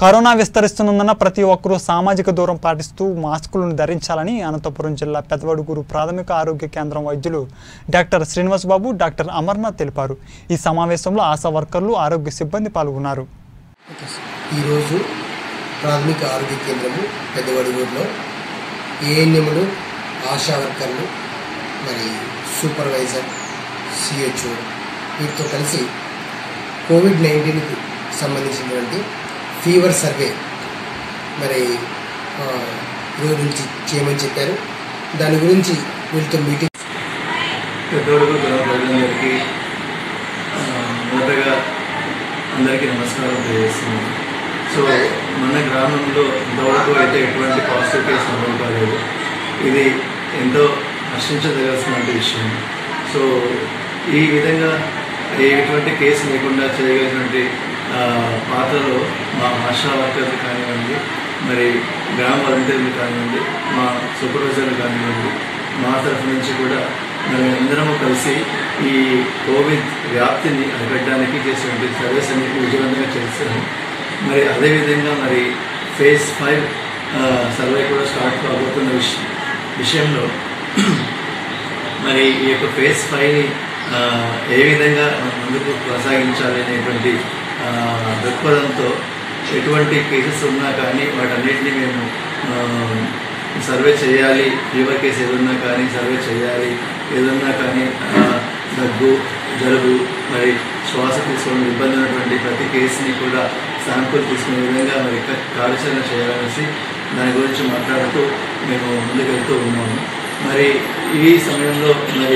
corona విస్తరిస్తున్నందున ప్రతి ఒక్కరూ సామాజిక దూరం పాటిస్తూ మాస్కులను ధరించాలని అనంతపురం జిల్లా పెదవడుగురు ప్రాథమిక ఆరోగ్య కేంద్రం వైద్యులు డాక్టర్ శ్రీనివాస్ బాబు డాక్టర్ అమర్నాథ్ తెలిపారు ఈ సమావేశంలో ఆశా వర్కర్లు ఆరోగ్య సిబ్బంది పాల్గొన్నారు ఈరోజు ప్రాథమిక ఆరోగ్య కేంద్రము పెద్దవడుగూరులో ఏఎన్ఎంలు ఆశా వర్కర్లు మరి సూపర్వైజర్ సిహెచ్ఓ వీటితో కలిసి కోవిడ్ నైన్టీన్కి సంబంధించినటువంటి ఫీవర్ సర్వే మరి ఆ, ఈరోజు నుంచి చేయమని చెప్పారు దాని గురించి వీళ్ళతో మీటింగ్ పెద్దోడుగు గ్రామ ప్రజలందరికీ ఆ, మొదటగా అందరికీ నమస్కారం తెలియజేస్తున్నాను సో మన గ్రామంలో ఇంతవరకు అయితే ఎటువంటి పాజిటివ్ కేసు నమోదు కాలేదు ఇది ఎంతో హర్షించదగాల్సినటువంటి విషయం సో ఈ విధంగా ఎటువంటి కేసు లేకుండా చేయగలిగినటువంటి ఆ, పాత్రలో మా ఆశా వర్కర్లు కానివ్వండి మరి గ్రామ వాలంటీర్లు కానివ్వండి మా సూపర్వైజర్లు కానివ్వండి మా తరఫు నుంచి కూడా మేము అందరము కలిసి ఈ కోవిడ్ వ్యాప్తిని అరికట్టడానికి చేసినటువంటి సర్వీస్ అన్నింటినీ విజయవంతంగా చేస్తున్నాము మరి అదేవిధంగా మరి ఫేజ్ ఫైవ్ సర్వే కూడా స్టార్ట్ కాబోతున్న విషయం విషయంలో మరి ఈ యొక్క ఫేజ్ ఫైవ్ని ఏ విధంగా మనం ముందుకు కొనసాగించాలి అనేటువంటి ఆ, దృక్పథంతో ఎటువంటి కేసెస్ ఉన్నా కానీ వాటన్నిటిని మేము ఆ, సర్వే చేయాలి ఫీవర్ కేసు ఏదన్నా కానీ సర్వే చేయాలి ఏదన్నా కానీ ఆ, దగ్గు జలుబు మరి శ్వాస తీసుకోవడం ఇబ్బంది ఉన్నటువంటి ప్రతి కేసుని కూడా శాంపుల్ తీసుకునే విధంగా మరి క- కార్యాచరణ చేయాలనేసి దాని గురించి మాట్లాడుతూ మేము ముందుకెళ్తూ ఉన్నాము మరి ఈ సమయంలో మరి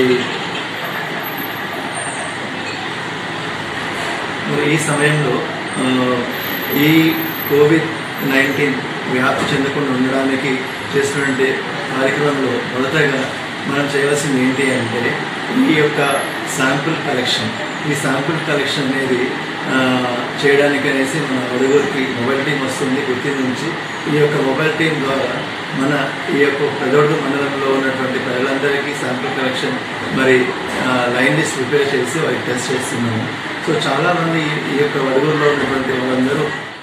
మరి ఈ సమయంలో ఆ, ఈ కోవిడ్ నైన్టీన్ వ్యాప్తి చెందకుండా ఉండడానికి చేసినటువంటి కార్యక్రమంలో మొదటగా మనం చేయవలసింది ఏంటి అంటే ఈ యొక్క శాంపుల్ కలెక్షన్ ఈ శాంపుల్ కలెక్షన్ అనేది ఆ, చేయడానికి అనేసి మన అడుగురికి మొబైల్ టీం వస్తుంది గుర్తి నుంచి ఈ యొక్క మొబైల్ టీం ద్వారా మన ఈ యొక్క పెదోడు మండలంలో ఉన్నటువంటి ప్రజలందరికీ శాంపుల్ కలెక్షన్ మరి ఆ, లైన్ లిస్ట్ ప్రిపేర్ చేసి వారికి టెస్ట్ చేస్తున్నాము సో చాలా మంది ఈ యొక్క వడుగుల్లో ఉన్నటువంటి వాళ్ళందరూ